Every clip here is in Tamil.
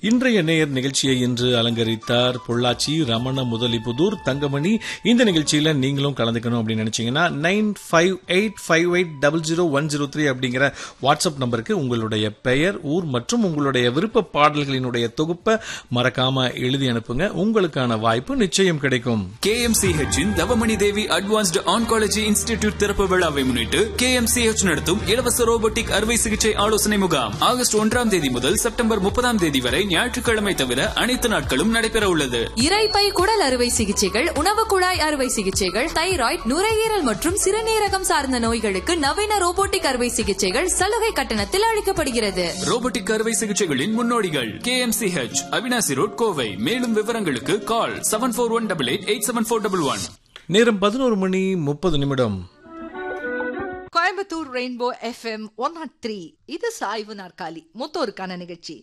இன்றைய நேயர் நிகழ்ச்சியை இன்று அலங்கரித்தார் பொள்ளாச்சி ரமண முதலிபுதூர் தங்கமணி இந்த நிகழ்ச்சியில நீங்களும் கலந்துக்கணும் அப்படின்னு நினைச்சீங்கன்னா nine five eight five eight double zero one zero three அப்படிங்கிற வாட்ஸ்அப் நம்பருக்கு உங்களுடைய பெயர் ஊர் மற்றும் உங்களுடைய விருப்ப பாடல்களினுடைய தொகுப்பை மறக்காம எழுதி அனுப்புங்க உங்களுக்கான வாய்ப்பு நிச்சயம் கிடைக்கும் KMCH இன் Thavamani Devi advanced oncology institute திறப்பு விழாவை முன்னிட்டு KMCH நடத்தும் இலவச ரோபோட்டிக் அறுவை சிகிச்சை ஆலோசனை முகாம் ஆகஸ்ட் ஒன்றாம் தேதி முதல் செப்டம்பர் முப்பதாம் தேதி வரை ஞாயிற்றுக்கிழமை தவிர அனைத்து நாட்களும் நடைபெற உள்ளது இரைப்பை குடல் அறுவை சிகிச்சைகள் உணவு குழாய் அறுவை சிகிச்சைகள் தைராய்டு நுரையீரல் மற்றும் சிறுநீரகம் சார்ந்த நோய்களுக்கு நவீன ரோபோட்டிக் அறுவை சிகிச்சைகள் சலுகை கட்டணத்தில் அளிக்கப்படுகிறது ரோபோட்டிக் அறுவை சிகிச்சைகளின் முன்னோடிகள் KMCH அவினாசி ரோட் கோவை மேலும் விவரங்களுக்கு call seven four one double eight eight seven four double one நேரம் பதினோரு மணி முப்பது நிமிடம் Coimbatore rainbow F M one not three இது சாய்வு நாற்காலி மூத்தோருக்கான நிகழ்ச்சி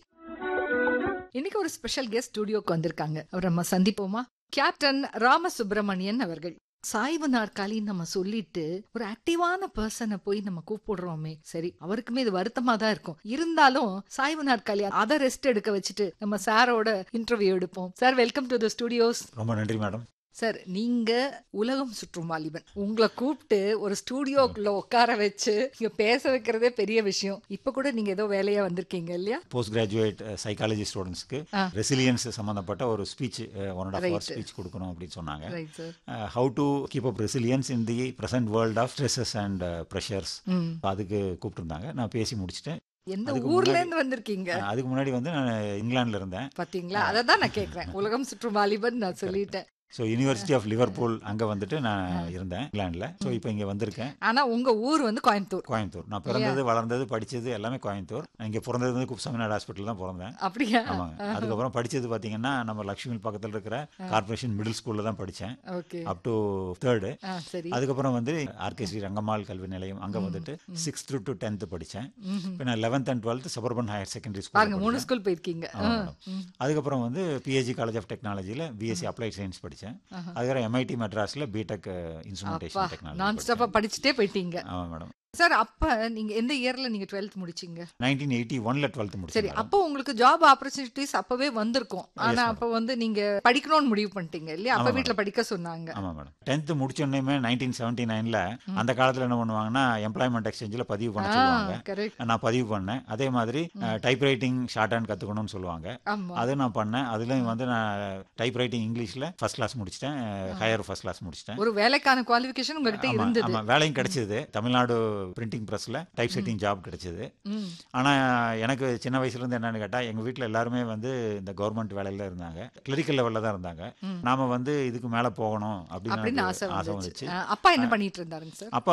இன்னைக்கு ஒரு ஸ்பெஷல் கெஸ்ட் ஸ்டுடியோக்கு வந்திருக்காங்க அவர் நம்ம சந்திப்போமா கேப்டன் ராமசுப்பிரமணியன் அவர்கள் சாய்வு நாற்காலி நம்ம சொல்லிட்டு ஒரு ஆக்டிவான பர்சனை போய் நம்ம கூப்பிடுறோமே சரி அவருக்குமே இது வருத்தமா தான் இருக்கும் இருந்தாலும் சாய்வு நாற்காலி அதை ரெஸ்ட் எடுக்க வச்சுட்டு நம்ம சாரோட இன்டர்வியூ எடுப்போம் sir welcome to the studios ரொம்ப நன்றி மேடம் சார் நீங்க உலகம் சுற்றும் வாலிபன் உங்களை கூப்பிட்டு ஒரு ஸ்டூடியோக்குள்ள உட்கார வச்சு இங்க பேச வைக்கிறதே பெரிய விஷயம் இப்ப கூட நீங்க ஏதோ வேலையா வந்திருக்கீங்க இல்லையா போஸ்ட் கிராஜுவேட் சைக்காலஜி ஸ்டூடெண்ட்ஸ்க்கு ஆ. ரெசிலியன்ஸ் சம்பந்தப்பட்ட ஒரு speech one and half Right. Hour speech கொடுக்கணும் அப்படின்னு சொன்னாங்க right sir how to keep up resilience in the present world of stresses and pressures அதுக்கு கூப்பிட்டுருந்தாங்க நான் பேசி முடிச்சிட்டேன் எந்த அதுக்கு ஊர்ல முன்னாடி- இருந்து வந்திருக்கீங்க அஹ், அதுக்கு முன்னாடி வந்து நான் இங்கிலாந்துல இருந்தேன் பாத்தீங்களா அதை தான் நான் கேக்குறேன் உலகம் சுற்றும் வாலிபன் நான் சொல்லிட்டேன் ஸோ யூனிவர்சிட்டி ஆஃப் லிவர்பூல் அங்கே வந்துட்டு நான் இருந்தேன் இங்கிலாந்துல ஸோ இப்போ இங்கே வந்திருக்கேன் ஆனா உங்க ஊர் வந்து கோயம்புத்தூர் கோயம்புத்தூர் நான் பிறந்தது வளர்ந்தது படிச்சது எல்லாமே கோயம்புத்தூர் நான் இங்கே பிறந்தது வந்து குப்சாமிநாடு ஹாஸ்பிட்டல் தான் பிறந்தேன் அப்படியா ஆமாங்க அதுக்கப்புறம் படிச்சது பார்த்தீங்கன்னா நம்ம லக்ஷ்மி பக்கத்தில் இருக்கிற கார்பரேஷன் மிடில் ஸ்கூல்ல தான் படித்தேன் ஓகே அப் டு தேர்டு ஆ சரி அதுக்கப்புறம் வந்து ஆர்கே ஸ்ரீ ரங்கம்மாள் கல்வி நிலையம் அங்கே வந்துட்டு சிக்ஸ்த் டு டென்த் படித்தேன் இப்போ நான் eleventh and twelfth suburban higher secondary பாருங்க ஸ்கூல் மூணு ஸ்கூல் போயிருக்கீங்க ஆ, ம். அதுக்கப்புறம் வந்து பிஹெச்சி காலேஜ் ஆஃப் டெக்னாலஜியில் பிஎஸ்சி அப்ளைட் சயின்ஸ் படித்தேன் அதுக்கப்புறம் எம்ஐடி மெட்ராஸில் பிடெக் அப்பா இன்ஸ்ட்ருமெண்டேஷன் நான் டெக்னாலஜி ஸ்டாப்பா படிச்சுட்டே போயிட்டீங்க ஆமாம் மேடம் சார் அப்ப நீங்க எந்த இயர்ல நீங்க டுவெல்த் முடிச்சீங்க நைன்டீன் எயிட்டி ஒன்ல டுவெல்த் சரி முடிச்சேன் அப்போ உங்களுக்கு ஜாப் ஆப்பர்ச்சுனிட்டிஸ் அப்பவே வந்திருக்கும் ஆனா அப்ப வந்து நீங்க படிக்கணும்னு முடிவு பண்ணிட்டீங்க இல்லையா அப்ப ஆமா, வீட்ல படிக்க சொன்னாங்க ஆமாம் மேடம் டென்த்து முடிச்சோடனே நைன்டீன் செவன்ட்டி நைனில் அந்த காலத்தில் என்ன பண்ணுவாங்கன்னா எம்ப்ளாய்மெண்ட் எக்ஸ்சேஞ்சில் பதிவு பண்ண சொல்லுவாங்க கரெக்ட் நான் பதிவு பண்ணேன் அதே மாதிரி டைப் ரைட்டிங் ஷார்ட் ஹேண்ட் கற்றுக்கணும்னு சொல்லுவாங்க ஆமா அது நான் பண்ணேன் அதுலேயும் வந்து நான் டைப் ரைட்டிங் இங்கிலீஷில் ஃபர்ஸ்ட் கிளாஸ் முடிச்சிட்டேன் ஹையர் ஃபர்ஸ்ட் கிளாஸ் முடிச்சிட்டேன் ஒரு வேலைக்கான குவாலிஃபிகேஷன் உங்ககிட்ட ஆமா, இருந்தது ஆமா வேலையும் கிடைச்சது தமிழ்நாடு பிரிண்டிங் ப்ரெஸ்ல டைப் செட்டிங் ஜாப் கிடைச்சது ம். ஆனா எனக்கு சின்ன வயசுல இருந்து என்னன்னு கேட்டா எங்க வீட்ல எல்லாருமே வந்து இந்த கவர்மெண்ட் வேலையில இருந்தாங்க கிளரிக்கல் லெவல்ல தான் இருந்தாங்க நாம வந்து இதுக்கு மேல போகணும் அப்படின்னு அப்படின்னு ஆசை ஆசை வந்துச்சு வந்துச்சு ஆ, அப்பா என்ன பண்ணிட்டு இருந்தாருங்க சார் அப்பா